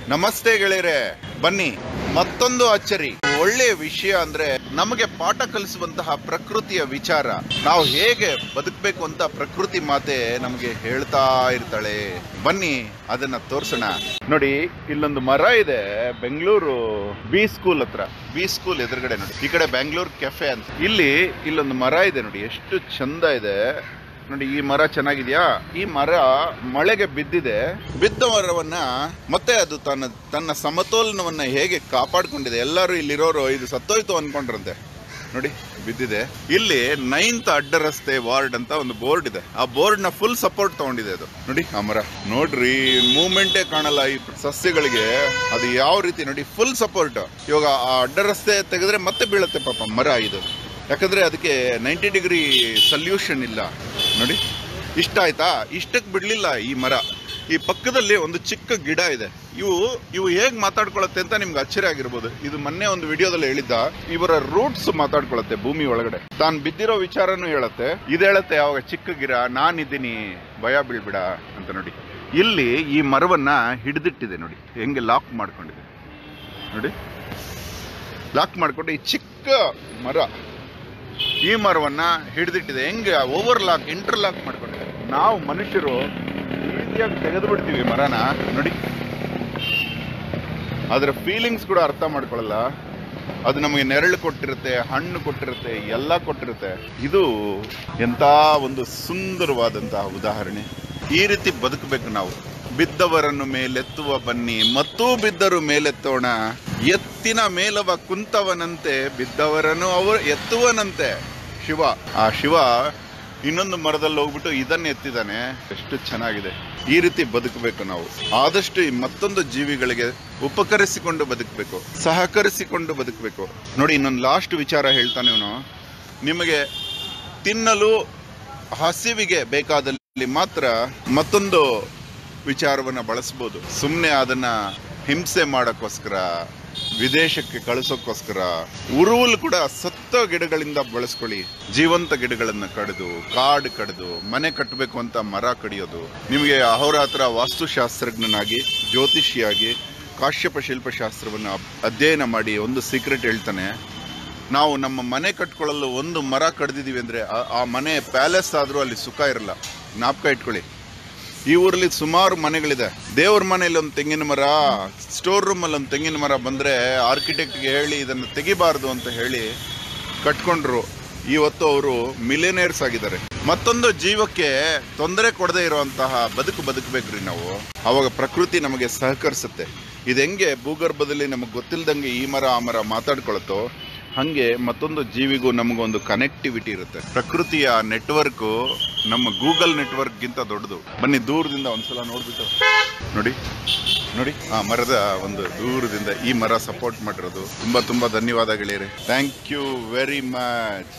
ನಮಸ್ತೆ ಗೆಳೆಯರೆ ಬನ್ನಿ ಮತ್ತೊಂದು ಅಚ್ಚರಿ ಒಳ್ಳೆಯ ವಿಷಯ ಅಂದ್ರೆ ನಮಗೆ ಪಾಠ ಕಲಿಸುವಂತಹ ಪ್ರಕೃತಿಯ ವಿಚಾರ ನಾವು ಹೇಗೆ ಬದುಕಬೇಕು ಅಂತ ಪ್ರಕೃತಿ ಮಾತೆ ನಮಗೆ ಹೇಳ್ತಾ ಇರ್ತಾಳೆ ಬನ್ನಿ ಅದನ್ನ ತೋರ್ಸೋಣ ನೋಡಿ ಇಲ್ಲೊಂದು ಮರ ಇದೆ ಬೆಂಗಳೂರು ಬಿ ಸ್ಕೂಲ್ ಹತ್ರ ಬಿ ಸ್ಕೂಲ್ ಎದುರುಗಡೆ ನೋಡಿ ಈ ಕಡೆ ಬೆಂಗಳೂರು ಕೆಫೆ ಅಂತ ಇಲ್ಲಿ ಇಲ್ಲೊಂದು ಮರ ಇದೆ ನೋಡಿ ಎಷ್ಟು ಚಂದ ಇದೆ ನೋಡಿ ಈ ಮರ ಚೆನ್ನಾಗಿದ್ಯಾ ಈ ಮರ ಮಳೆಗೆ ಬಿದ್ದಿದೆ ಬಿದ್ದ ಮರವನ್ನ ಮತ್ತೆ ಅದು ತನ್ನ ತನ್ನ ಸಮತೋಲನವನ್ನ ಹೇಗೆ ಕಾಪಾಡ್ಕೊಂಡಿದೆ ಎಲ್ಲರೂ ಇಲ್ಲಿರೋರು ಇದು ಸತ್ತೋಯ್ತು ಅನ್ಕೊಂಡ್ರಂತೆ ನೋಡಿ ಬಿದ್ದಿದೆ ಇಲ್ಲಿ ನೈನ್ತ್ ಅಡ್ಡ ರಸ್ತೆ ವಾರ್ಡ್ ಅಂತ ಒಂದು ಬೋರ್ಡ್ ಇದೆ ಆ ಬೋರ್ಡ್ ನ ಫುಲ್ ಸಪೋರ್ಟ್ ತಗೊಂಡಿದೆ ಅದು ನೋಡಿ ಆ ಮರ ನೋಡ್ರಿ ಮೂವ್ಮೆಂಟೇ ಕಾಣಲ್ಲ ಈ ಸಸ್ಯಗಳಿಗೆ ಅದು ಯಾವ ರೀತಿ ನೋಡಿ ಫುಲ್ ಸಪೋರ್ಟ್ ಇವಾಗ ಆ ಅಡ್ಡ ರಸ್ತೆ ತೆಗೆದ್ರೆ ಮತ್ತೆ ಬೀಳುತ್ತೆ ಪಾಪ ಮರ ಇದು ಯಾಕಂದ್ರೆ ಅದಕ್ಕೆ ನೈಂಟಿ ಡಿಗ್ರಿ ಸಲ್ಯೂಷನ್ ಇಲ್ಲ ನೋಡಿ ಇಷ್ಟ ಆಯ್ತಾ ಇಷ್ಟಕ್ಕೆ ಬಿಡ್ಲಿಲ್ಲ ಈ ಮರ ಈ ಪಕ್ಕದಲ್ಲಿ ಒಂದು ಚಿಕ್ಕ ಗಿಡ ಇದೆ ಇವು ಇವು ಹೇಗ್ ಮಾತಾಡ್ಕೊಳತ್ತೆ ಅಂತ ನಿಮ್ಗೆ ಆಶ್ಚರ್ಯ ಆಗಿರ್ಬೋದು ಇದು ಮೊನ್ನೆ ಒಂದು ವಿಡಿಯೋದಲ್ಲಿ ಹೇಳಿದ್ದ ಇವರ ರೂಟ್ಸ್ ಮಾತಾಡ್ಕೊಳತ್ತೆ ಭೂಮಿ ಒಳಗಡೆ ತಾನು ಬಿದ್ದಿರೋ ವಿಚಾರನೂ ಹೇಳತ್ತೆ ಇದು ಹೇಳತ್ತೆ ಯಾವಾಗ ಚಿಕ್ಕ ಗಿಡ ನಾನಿದ್ದೀನಿ ಭಯ ಬೀಳ್ಬಿಡ ಅಂತ ನೋಡಿ ಇಲ್ಲಿ ಈ ಮರವನ್ನ ಹಿಡಿದಿಟ್ಟಿದೆ ನೋಡಿ ಹೆಂಗೆ ಲಾಕ್ ಮಾಡ್ಕೊಂಡಿದೆ ನೋಡಿ ಲಾಕ್ ಮಾಡ್ಕೊಂಡು ಈ ಚಿಕ್ಕ ಮರ ಈ ಮರವನ್ನ ಹಿಡಿದಿಟ್ಟಿದೆ ಹೆಂಗೆ ಓವರ್ ಲಾಕ್ ಇಂಟರ್ ಲಾಕ್ ಮಾಡ್ಕೊಂಡಿದೆ ನಾವು ಮನುಷ್ಯರು ಈಸಿಯಾಗಿ ತೆಗೆದು ಬಿಡ್ತೀವಿ ಮರನ ನೋಡಿ ಅದರ ಫೀಲಿಂಗ್ಸ್ ಕೂಡ ಅರ್ಥ ಮಾಡ್ಕೊಳ್ಳಲ್ಲ ಅದು ನಮಗೆ ನೆರಳು ಕೊಟ್ಟಿರುತ್ತೆ ಹಣ್ಣು ಕೊಟ್ಟಿರುತ್ತೆ ಎಲ್ಲ ಕೊಟ್ಟಿರುತ್ತೆ ಇದು ಎಂತ ಒಂದು ಸುಂದರವಾದಂತಹ ಉದಾಹರಣೆ ಈ ರೀತಿ ಬದುಕಬೇಕು ನಾವು ಬಿದ್ದವರನ್ನು ಮೇಲೆತ್ತುವ ಬನ್ನಿ ಮತ್ತೂ ಬಿದ್ದರು ಮೇಲೆತ್ತೋಣ ಎತ್ತಿನ ಮೇಲವ ಕುಂತವನಂತೆ ಬಿದ್ದವರನ್ನು ಅವರು ಎತ್ತುವನಂತೆ ಶಿವ ಆ ಶಿವ ಇನ್ನೊಂದು ಮರದಲ್ಲಿ ಹೋಗ್ಬಿಟ್ಟು ಇದನ್ನ ಎತ್ತಿದಾನೆ ಎಷ್ಟು ಚೆನ್ನಾಗಿದೆ ಈ ರೀತಿ ಬದುಕಬೇಕು ನಾವು ಆದಷ್ಟು ಈ ಮತ್ತೊಂದು ಜೀವಿಗಳಿಗೆ ಉಪಕರಿಸಿಕೊಂಡು ಬದುಕಬೇಕು ಸಹಕರಿಸಿಕೊಂಡು ಬದುಕಬೇಕು ನೋಡಿ ಇನ್ನೊಂದು ಲಾಸ್ಟ್ ವಿಚಾರ ಹೇಳ್ತಾನೆ ಇವನು ನಿಮಗೆ ತಿನ್ನಲು ಹಸಿವಿಗೆ ಬೇಕಾದಲ್ಲಿ ಮಾತ್ರ ಮತ್ತೊಂದು ವಿಚಾರವನ್ನ ಬಳಸ್ಬೋದು ಸುಮ್ಮನೆ ಅದನ್ನ ಹಿಂಸೆ ಮಾಡಕ್ಕೋಸ್ಕರ ವಿದೇಶಕ್ಕೆ ಕಳಿಸೋಕ್ಕೋಸ್ಕರ ಉರುವಲು ಕೂಡ ಸತ್ತ ಗಿಡಗಳಿಂದ ಬಳಸ್ಕೊಳ್ಳಿ ಜೀವಂತ ಗಿಡಗಳನ್ನ ಕಡಿದು ಕಾಡು ಕಡಿದು ಮನೆ ಕಟ್ಟಬೇಕು ಅಂತ ಮರ ಕಡಿಯೋದು ನಿಮಗೆ ಅಹೋರಾತ್ರ ವಾಸ್ತುಶಾಸ್ತ್ರಜ್ಞನಾಗಿ ಜ್ಯೋತಿಷಿಯಾಗಿ ಕಾಶ್ಯಪ ಶಿಲ್ಪಶಾಸ್ತ್ರವನ್ನು ಅಬ್- ಅಧ್ಯಯನ ಮಾಡಿ ಒಂದು ಸೀಕ್ರೆಟ್ ಹೇಳ್ತಾನೆ ನಾವು ನಮ್ಮ ಮನೆ ಕಟ್ಕೊಳ್ಳಲು ಒಂದು ಮರ ಕಡ್ದಿದೀವಿ ಅಂದ್ರೆ ಆ- ಆ ಮನೆ ಪ್ಯಾಲೇಸ್ ಆದ್ರೂ ಅಲ್ಲಿ ಸುಖ ಇರಲ್ಲ ಜ್ಞಾಪಕ ಇಟ್ಕೊಳ್ಳಿ ಈ ಊರಲ್ಲಿ ಸುಮಾರು ಮನೆಗಳಿದೆ ದೇವ್ರ ಮನೆಯಲ್ಲಿ ಒಂದು ತೆಂಗಿನ ಮರ ಸ್ಟೋರ್ ರೂಮ್ ಅಲ್ಲಿ ಒಂದು ತೆಂಗಿನ ಮರ ಬಂದ್ರೆ ಆರ್ಕಿಟೆಕ್ಟ್ಗೆ ಹೇಳಿ ಇದನ್ನು ತೆಗಿಬಾರ್ದು ಅಂತ ಹೇಳಿ ಕಟ್ಕೊಂಡ್ರು ಇವತ್ತು ಅವರು ಮಿಲಿಯನೇರ್ಸ್ ಆಗಿದ್ದಾರೆ ಮತ್ತೊಂದು ಜೀವಕ್ಕೆ ತೊಂದರೆ ಕೊಡದೇ ಇರುವಂತಹ ಬದುಕು ಬದುಕಬೇಕ್ರಿ ನಾವು ಅವಾಗ ಪ್ರಕೃತಿ ನಮಗೆ ಸಹಕರಿಸುತ್ತೆ ಇದು ಹೆಂಗೆ ಭೂಗರ್ಭದಲ್ಲಿ ನಮಗೆ ಗೊತ್ತಿಲ್ದಂಗೆ ಈ ಮರ ಆ ಮರ ಮಾತಾಡ್ಕೊಳತ್ತೋ ಹಂಗೆ ಮತ್ತೊಂದು ಜೀವಿಗೂ ನಮಗೊಂದು ಕನೆಕ್ಟಿವಿಟಿ ಇರುತ್ತೆ ಪ್ರಕೃತಿಯ ನೆಟ್ವರ್ಕ್ ನಮ್ಮ ಗೂಗಲ್ ನೆಟ್ವರ್ಕ್ ಗಿಂತ ದೊಡ್ಡದು ಬನ್ನಿ ದೂರದಿಂದ ಒಂದ್ಸಲ ನೋಡ್ಬಿಟ್ಟು ನೋಡಿ ನೋಡಿ ಆ ಮರದ ಒಂದು ದೂರದಿಂದ ಈ ಮರ ಸಪೋರ್ಟ್ ಮಾಡಿರೋದು ತುಂಬಾ ತುಂಬಾ ಧನ್ಯವಾದ ಗೆಳೆಯರೆ ಥ್ಯಾಂಕ್ ಯು ವೆರಿ ಮಚ್